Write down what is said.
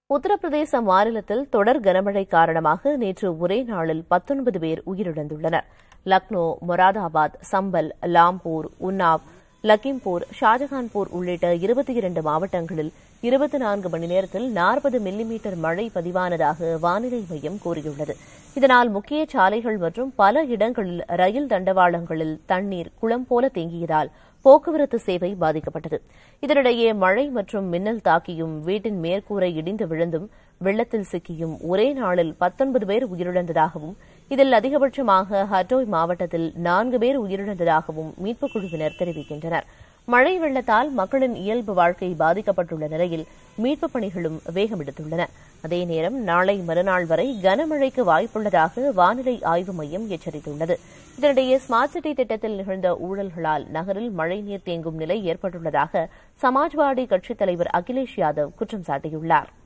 உத்தரப்பிரதேச மாநிலத்தில் தொடர் கனமழை காரணமாக நேற்று ஒரே நாளில் பத்தொன்பது பேர் உயிரிழந்துள்ளனர் லக்னோ மொராதாபாத் சம்பல் லாம்பூர் உன்னாவ் லக்கிம்பூர் ஷாஜகான்பூர் உள்ளிட்ட இருபத்தி இரண்டு மாவட்டங்களில் இருபத்தி நான்கு மணி நேரத்தில் நாற்பது மில்லிமீட்டர் மழை பதிவானதாக வானிலை மையம் கூறியுள்ளது இதனால் முக்கிய சாலைகள் மற்றும் பல இடங்களில் ரயில் தண்டவாளங்களில் தண்ணீர் குளம் போல தேங்கியதால் போக்குவரத்து சேவை பாதிக்கப்பட்டது இதனிடையே மழை மற்றும் மின்னல் தாக்கியும் வீட்டின் மேற்கூரை இடிந்து விழுந்தும் வெள்ளத்தில் சிக்கியும் ஒரே நாளில் பத்தொன்பது பேர் உயிரிழந்ததாகவும் இதில் அதிகபட்சமாக ஹட்டோய் மாவட்டத்தில் நான்கு பேர் உயிரிழந்ததாகவும் மீட்புக் குழுவினர் தெரிவிக்கின்றனர் மழை வெள்ளத்தால் மக்களின் இயல்பு வாழ்க்கை பாதிக்கப்பட்டுள்ள நிலையில் மீட்புப் பணிகளும் வேகமெடுத்துள்ளன அதே நேரம் நாளை மறுநாள் வரை கனமழைக்கு வாய்ப்புள்ளதாக வானிலை ஆய்வு மையம் எச்சரித்துள்ளது இதனிடையே ஸ்மார்ட் சிட்டி திட்டத்தில் நிகழ்ந்த ஊழல்களால் நகரில் மழைநீர் தேங்கும் நிலை ஏற்பட்டுள்ளதாக சமாஜ்வாடி கட்சித் தலைவர் அகிலேஷ் யாதவ் குற்றம் சாட்டியுள்ளார்